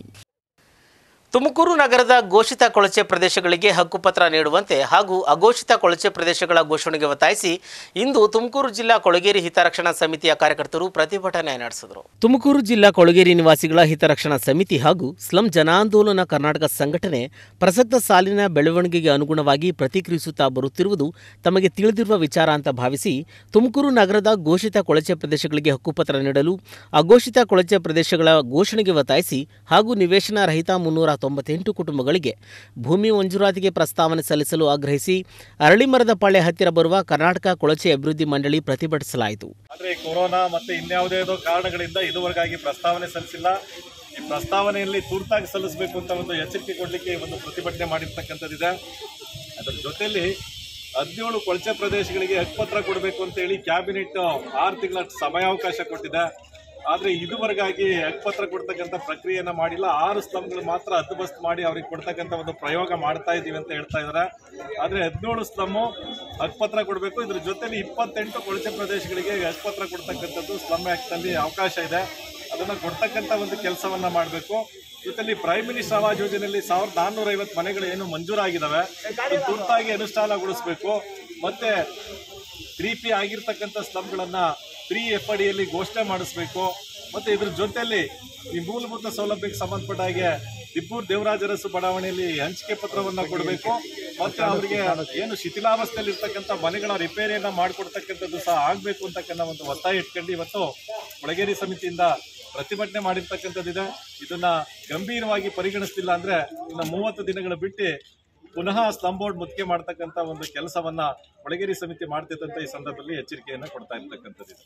ತುಮಕೂರು ನಗರದ ಘೋಷಿತ ಕೊಳಚೆ ಪ್ರದೇಶಗಳಿಗೆ ಹಕ್ಕುಪತ್ರ ನೀಡುವಂತೆ ಹಾಗೂ ಅಘೋಷಿತ ಕೊಳಚೆ ಪ್ರದೇಶಗಳ ಘೋಷಣೆಗೆ ಒತ್ತಾಯಿಸಿ ಇಂದು ತುಮಕೂರು ಜಿಲ್ಲಾ ಕೊಳಗೇರಿ ಹಿತರಕ್ಷಣಾ ಸಮಿತಿಯ ಕಾರ್ಯಕರ್ತರು ಪ್ರತಿಭಟನೆ ನಡೆಸಿದರು ತುಮಕೂರು ಜಿಲ್ಲಾ ಕೊಳಗೇರಿ ನಿವಾಸಿಗಳ ಹಿತರಕ್ಷಣಾ ಸಮಿತಿ ಹಾಗೂ ಸ್ಲಂ ಜನಾಂದೋಲನ ಕರ್ನಾಟಕ ಸಂಘಟನೆ ಪ್ರಸಕ್ತ ಸಾಲಿನ ಬೆಳವಣಿಗೆಗೆ ಅನುಗುಣವಾಗಿ ಪ್ರತಿಕ್ರಿಯಿಸುತ್ತಾ ಬರುತ್ತಿರುವುದು ತಮಗೆ ತಿಳಿದಿರುವ ವಿಚಾರ ಅಂತ ಭಾವಿಸಿ ತುಮಕೂರು ನಗರದ ಘೋಷಿತ ಕೊಳಚೆ ಪ್ರದೇಶಗಳಿಗೆ ಹಕ್ಕುಪತ್ರ ನೀಡಲು ಅಘೋಷಿತ ಕೊಳಚೆ ಪ್ರದೇಶಗಳ ಘೋಷಣೆಗೆ ಒತ್ತಾಯಿಸಿ ಹಾಗೂ ನಿವೇಶನ ರಹಿತ ಮುನ್ನೂರ ತೊಂಬತ್ತೆಂಟು ಕುಟುಂಬಗಳಿಗೆ ಭೂಮಿ ಮಂಜೂರಾತಿಗೆ ಪ್ರಸ್ತಾವನೆ ಸಲ್ಲಿಸಲು ಆಗ್ರಹಿಸಿ ಅರಳಿಮರದ ಪಾಳ್ಯ ಹತ್ತಿರ ಬರುವ ಕರ್ನಾಟಕ ಕೊಳಚೆ ಅಭಿವೃದ್ಧಿ ಮಂಡಳಿ ಪ್ರತಿಭಟಿಸಲಾಯಿತು ಆದ್ರೆ ಕೊರೋನಾ ಮತ್ತೆ ಇನ್ಯಾವುದೇದೋ ಕಾರಣಗಳಿಂದ ಇದುವರೆಗಾಗಿ ಪ್ರಸ್ತಾವನೆ ಸಲ್ಲಿಸಿಲ್ಲ ಈ ಪ್ರಸ್ತಾವನೆಯಲ್ಲಿ ತುರ್ತಾಗಿ ಸಲ್ಲಿಸಬೇಕು ಅಂತ ಒಂದು ಎಚ್ಚರಿಕೆ ಕೊಡಲಿಕ್ಕೆ ಒಂದು ಪ್ರತಿಭಟನೆ ಮಾಡಿರ್ತಕ್ಕಂಥದ್ದಿದೆ ಅದರ ಜೊತೆಯಲ್ಲಿ ಹದಿನೇಳು ಕೊಳಚೆ ಪ್ರದೇಶಗಳಿಗೆ ಹಕ್ಕುಪತ್ರ ಕೊಡಬೇಕು ಅಂತ ಹೇಳಿ ಕ್ಯಾಬಿನೆಟ್ ಆರು ತಿಂಗಳ ಸಮಯಾವಕಾಶ ಕೊಟ್ಟಿದೆ ಆದ್ರೆ ಇದುವರೆಗಾಗಿ ಹಕ್ಕುಪತ್ರ ಕೊಡ್ತಕ್ಕಂಥ ಪ್ರಕ್ರಿಯೆಯನ್ನ ಮಾಡಿಲ್ಲ ಆರು ಸ್ಲಮ್ಗಳು ಮಾತ್ರ ಹದ್ದುಬಸ್ತ್ ಮಾಡಿ ಅವ್ರಿಗೆ ಕೊಡ್ತಕ್ಕಂಥ ಒಂದು ಪ್ರಯೋಗ ಮಾಡ್ತಾ ಇದೀವಿ ಅಂತ ಹೇಳ್ತಾ ಇದಾರೆ ಆದ್ರೆ ಹದಿನೇಳು ಸ್ಲಮ್ಮು ಹಕ್ಕುಪತ್ರ ಕೊಡಬೇಕು ಇದ್ರ ಜೊತೆಲಿ ಇಪ್ಪತ್ತೆಂಟು ಕೊಳಚೆ ಪ್ರದೇಶಗಳಿಗೆ ಹಕ್ಕುಪತ್ರ ಕೊಡ್ತಕ್ಕಂಥದ್ದು ಸ್ಲಮ್ ಆಕ್ಟ್ ಅಲ್ಲಿ ಅವಕಾಶ ಇದೆ ಅದನ್ನ ಕೊಡ್ತಕ್ಕಂಥ ಒಂದು ಕೆಲಸವನ್ನ ಮಾಡಬೇಕು ಜೊತೆಲಿ ಪ್ರೈಮ್ ಮಿನಿಸ್ಟರ್ ಆವಾಸ್ ಯೋಜನೆಯಲ್ಲಿ ಸಾವಿರದ ನಾನ್ನೂರ ಐವತ್ತು ಮನೆಗಳು ಏನು ಮಂಜೂರಾಗಿದ್ದಾವೆ ಅದನ್ನ ತುರ್ತಾಗಿ ಅನುಷ್ಠಾನಗೊಳಿಸಬೇಕು ಮತ್ತೆ ತ್ರೀ ಪಿ ಆಗಿರ್ತಕ್ಕಂಥ ಸ್ಲಮ್ಗಳನ್ನ ತ್ರೀ ಎಫ್ ಅಡಿಯಲ್ಲಿ ಘೋಷಣೆ ಮಾಡಿಸ್ಬೇಕು ಮತ್ತೆ ಇದ್ರ ಜೊತೆಲಿ ಈ ಮೂಲಭೂತ ಸೌಲಭ್ಯಕ್ಕೆ ಸಂಬಂಧಪಟ್ಟ ಹಾಗೆ ದಿಬ್ಬೂರ್ ದೇವರಾಜರಸು ಬಡಾವಣೆಯಲ್ಲಿ ಹಂಚಿಕೆ ಪತ್ರವನ್ನ ಕೊಡಬೇಕು ಮತ್ತೆ ಅವರಿಗೆ ಏನು ಶಿಥಿಲಾವಸ್ಥೆಯಲ್ಲಿ ಇರ್ತಕ್ಕಂಥ ಮನೆಗಳ ರಿಪೇರಿಯನ್ನ ಮಾಡಿಕೊಡ್ತಕ್ಕಂಥದ್ದು ಸಹ ಆಗ್ಬೇಕು ಅಂತಕ್ಕಂಥ ಒಂದು ಒತ್ತಾಯ ಇಟ್ಕೊಂಡು ಇವತ್ತು ಕೊಳಗೇರಿ ಸಮಿತಿಯಿಂದ ಪ್ರತಿಭಟನೆ ಮಾಡಿರ್ತಕ್ಕಂಥದ್ದಿದೆ ಇದನ್ನ ಗಂಭೀರವಾಗಿ ಪರಿಗಣಿಸ್ತಿಲ್ಲ ಅಂದ್ರೆ ಇನ್ನು ಮೂವತ್ತು ದಿನಗಳು ಬಿಟ್ಟು ಪುನಃ ಸ್ಲಂ ಬೋರ್ಡ್ ಮುತ್ತಿಗೆ ಮಾಡ್ತಕ್ಕಂಥ ಒಂದು ಕೆಲಸವನ್ನ ಕೊಳಗೇರಿ ಸಮಿತಿ ಮಾಡ್ತಿದ್ದಂತ ಈ ಸಂದರ್ಭದಲ್ಲಿ ಎಚ್ಚರಿಕೆಯನ್ನು ಕೊಡ್ತಾ ಇರ್ತಕ್ಕಂಥದ್ದಿದೆ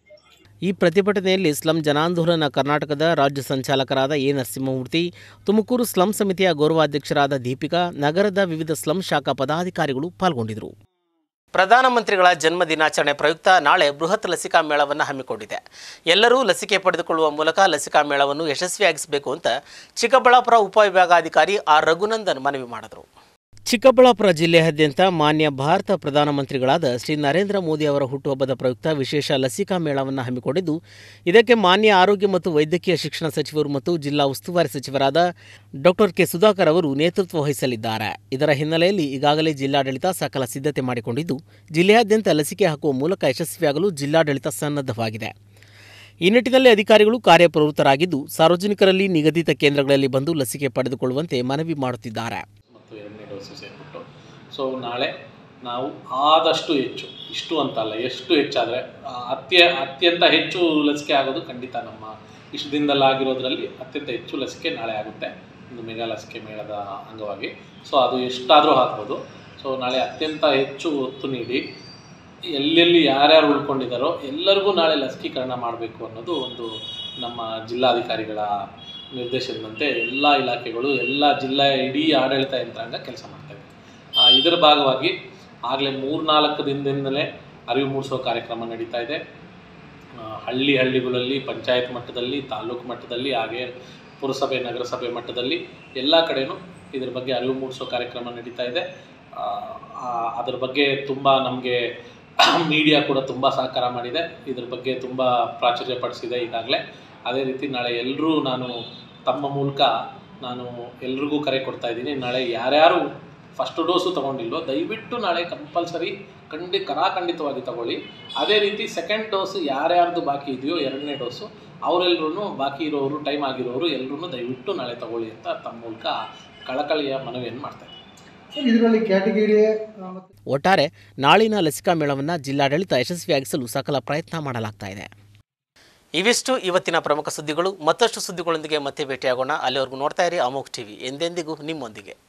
ಈ ಪ್ರತಿಭಟನೆಯಲ್ಲಿ ಸ್ಲಂ ಜನಾಂದೋಲನ ಕರ್ನಾಟಕದ ರಾಜ್ಯ ಸಂಚಾಲಕರಾದ ಎ ನರಸಿಂಹಮೂರ್ತಿ ತುಮಕೂರು ಸ್ಲಂ ಸಮಿತಿಯ ಗೌರವಾಧ್ಯಕ್ಷರಾದ ದೀಪಿಕಾ ನಗರದ ವಿವಿಧ ಸ್ಲಂ ಶಾಖಾ ಪದಾಧಿಕಾರಿಗಳು ಪಾಲ್ಗೊಂಡಿದ್ದರು ಪ್ರಧಾನಮಂತ್ರಿಗಳ ಜನ್ಮ ದಿನಾಚರಣೆ ಪ್ರಯುಕ್ತ ನಾಳೆ ಬೃಹತ್ ಲಸಿಕಾ ಮೇಳವನ್ನು ಹಮ್ಮಿಕೊಂಡಿದೆ ಎಲ್ಲರೂ ಲಸಿಕೆ ಪಡೆದುಕೊಳ್ಳುವ ಮೂಲಕ ಲಸಿಕಾ ಮೇಳವನ್ನು ಯಶಸ್ವಿಯಾಗಿಸಬೇಕು ಅಂತ ಚಿಕ್ಕಬಳ್ಳಾಪುರ ಉಪವಿಭಾಗಾಧಿಕಾರಿ ಆರ್ ರಘುನಂದನ್ ಮನವಿ ಮಾಡಿದರು ಚಿಕ್ಕಬಳ್ಳಾಪುರ ಜಿಲ್ಲೆಯಾದ್ಯಂತ ಮಾನ್ಯ ಭಾರತ ಪ್ರಧಾನಮಂತ್ರಿಗಳಾದ ಶ್ರೀ ನರೇಂದ್ರ ಮೋದಿ ಅವರ ಹುಟ್ಟುಹಬ್ಬದ ಪ್ರಯುಕ್ತ ವಿಶೇಷ ಲಸಿಕಾ ಮೇಳವನ್ನು ಹಮ್ಮಿಕೊಂಡಿದ್ದು ಇದಕ್ಕೆ ಮಾನ್ಯ ಆರೋಗ್ಯ ಮತ್ತು ವೈದ್ಯಕೀಯ ಶಿಕ್ಷಣ ಸಚಿವರು ಮತ್ತು ಜಿಲ್ಲಾ ಉಸ್ತುವಾರಿ ಸಚಿವರಾದ ಡಾಕ್ಟರ್ ಕೆ ಸುಧಾಕರ್ ಅವರು ನೇತೃತ್ವ ವಹಿಸಲಿದ್ದಾರೆ ಇದರ ಹಿನ್ನೆಲೆಯಲ್ಲಿ ಈಗಾಗಲೇ ಜಿಲ್ಲಾಡಳಿತ ಸಕಲ ಸಿದ್ಧತೆ ಮಾಡಿಕೊಂಡಿದ್ದು ಜಿಲ್ಲೆಯಾದ್ಯಂತ ಲಸಿಕೆ ಹಾಕುವ ಮೂಲಕ ಯಶಸ್ವಿಯಾಗಲು ಜಿಲ್ಲಾಡಳಿತ ಸನ್ನದ್ಧವಾಗಿದೆ ಈ ನಿಟ್ಟಿನಲ್ಲಿ ಅಧಿಕಾರಿಗಳು ಕಾರ್ಯಪ್ರವೃತ್ತರಾಗಿದ್ದು ಸಾರ್ವಜನಿಕರಲ್ಲಿ ನಿಗದಿತ ಕೇಂದ್ರಗಳಲ್ಲಿ ಬಂದು ಲಸಿಕೆ ಪಡೆದುಕೊಳ್ಳುವಂತೆ ಮನವಿ ಮಾಡುತ್ತಿದ್ದಾರೆ ಮತ್ತು ಎರಡನೇ ಡೋಸು ಸೇರಿಬಿಟ್ಟು ಸೊ ನಾಳೆ ನಾವು ಆದಷ್ಟು ಹೆಚ್ಚು ಇಷ್ಟು ಅಂತಲ್ಲ ಎಷ್ಟು ಹೆಚ್ಚಾದರೆ ಅತ್ಯ ಅತ್ಯಂತ ಹೆಚ್ಚು ಲಸಿಕೆ ಆಗೋದು ಖಂಡಿತ ನಮ್ಮ ಇಷ್ಟು ದಿನದಲ್ಲಿ ಆಗಿರೋದ್ರಲ್ಲಿ ಅತ್ಯಂತ ಹೆಚ್ಚು ಲಸಿಕೆ ನಾಳೆ ಆಗುತ್ತೆ ಒಂದು ಮೆಗಾ ಲಸಿಕೆ ಮೇಳದ ಅಂಗವಾಗಿ ಸೊ ಅದು ಎಷ್ಟಾದರೂ ಆಗ್ಬೋದು ಸೊ ನಾಳೆ ಅತ್ಯಂತ ಹೆಚ್ಚು ಒತ್ತು ನೀಡಿ ಎಲ್ಲೆಲ್ಲಿ ಯಾರ್ಯಾರು ಉಳ್ಕೊಂಡಿದ್ದಾರೋ ಎಲ್ಲರಿಗೂ ನಾಳೆ ಲಸಿಕೀಕರಣ ಮಾಡಬೇಕು ಅನ್ನೋದು ಒಂದು ನಮ್ಮ ಜಿಲ್ಲಾಧಿಕಾರಿಗಳ ನಿರ್ದೇಶನದಂತೆ ಎಲ್ಲ ಇಲಾಖೆಗಳು ಎಲ್ಲ ಜಿಲ್ಲಾ ಇಡೀ ಆಡಳಿತ ಯಂತ್ರಾಂಗ ಕೆಲಸ ಮಾಡ್ತಾಯಿದೆ ಇದರ ಭಾಗವಾಗಿ ಆಗಲೇ ಮೂರ್ನಾಲ್ಕು ದಿನದಿಂದಲೇ ಅರಿವು ಮೂಡಿಸೋ ಕಾರ್ಯಕ್ರಮ ನಡೀತಾ ಇದೆ ಆ, ಹಳ್ಳಿ ಹಳ್ಳಿಗಳಲ್ಲಿ ಪಂಚಾಯತ್ ಮಟ್ಟದಲ್ಲಿ ತಾಲೂಕು ಮಟ್ಟದಲ್ಲಿ ಹಾಗೆ ಪುರಸಭೆ ನಗರಸಭೆ ಮಟ್ಟದಲ್ಲಿ ಎಲ್ಲ ಕಡೆನೂ ಇದ್ರ ಬಗ್ಗೆ ಅರಿವು ಮೂಡಿಸೋ ಕಾರ್ಯಕ್ರಮ ನಡೀತಾ ಇದೆ ಆ, ಆ, ಅದ್ರ ಬಗ್ಗೆ ತುಂಬ ನಮಗೆ ಮೀಡಿಯಾ ಕೂಡ ತುಂಬ ಸಹಕಾರ ಮಾಡಿದೆ ಇದ್ರ ಬಗ್ಗೆ ತುಂಬ ಪ್ರಾಚುರ್ಯ ಪಡಿಸಿದೆ ಈಗಾಗಲೇ ಅದೇ ರೀತಿ ನಾಳೆ ಎಲ್ಲರೂ ನಾನು ತಮ್ಮ ಮೂಲಕ ನಾನು ಎಲ್ರಿಗೂ ಕರೆ ಕೊಡ್ತಾ ಇದ್ದೀನಿ ನಾಳೆ ಯಾರ್ಯಾರು ಫಸ್ಟ್ ಡೋಸು ತೊಗೊಂಡಿಲ್ವೋ ದಯವಿಟ್ಟು ನಾಳೆ ಕಂಪಲ್ಸರಿ ಖಂಡಿ ಕರಾಖಂಡಿತವಾಗಿ ತಗೊಳ್ಳಿ ಅದೇ ರೀತಿ ಸೆಕೆಂಡ್ ಡೋಸು ಯಾರ್ಯಾರ್ದು ಬಾಕಿ ಇದೆಯೋ ಎರಡನೇ ಡೋಸು ಅವರೆಲ್ಲರೂ ಬಾಕಿ ಇರೋರು ಟೈಮ್ ಆಗಿರೋರು ಎಲ್ಲರೂ ದಯವಿಟ್ಟು ನಾಳೆ ತಗೊಳ್ಳಿ ಅಂತ ತಮ್ಮ ಮೂಲಕ ಕಳಕಳಿಯ ಮನವಿಯನ್ನು ಮಾಡ್ತಾ ಇದ್ದೀನಿ ಇದರಲ್ಲಿ ಕ್ಯಾಟಗಿರಿ ಒಟ್ಟಾರೆ ನಾಳಿನ ಲಸಿಕಾ ಮೇಳವನ್ನು ಜಿಲ್ಲಾಡಳಿತ ಯಶಸ್ವಿಯಾಗಿಸಲು ಸಕಲ ಪ್ರಯತ್ನ ಮಾಡಲಾಗ್ತಾ ಇದೆ ಇವಿಷ್ಟು ಇವತ್ತಿನ ಪ್ರಮುಖ ಸುದ್ದಿಗಳು ಮತ್ತಷ್ಟು ಸುದ್ದಿಗಳೊಂದಿಗೆ ಮತ್ತೆ ಭೇಟಿಯಾಗೋಣ ಅಲ್ಲಿವರೆಗೂ ನೋಡ್ತಾ ಇರಿ ಅಮೋಕ್ ಟಿವಿ ಎಂದೆಂದಿಗೂ ನಿಮ್ಮೊಂದಿಗೆ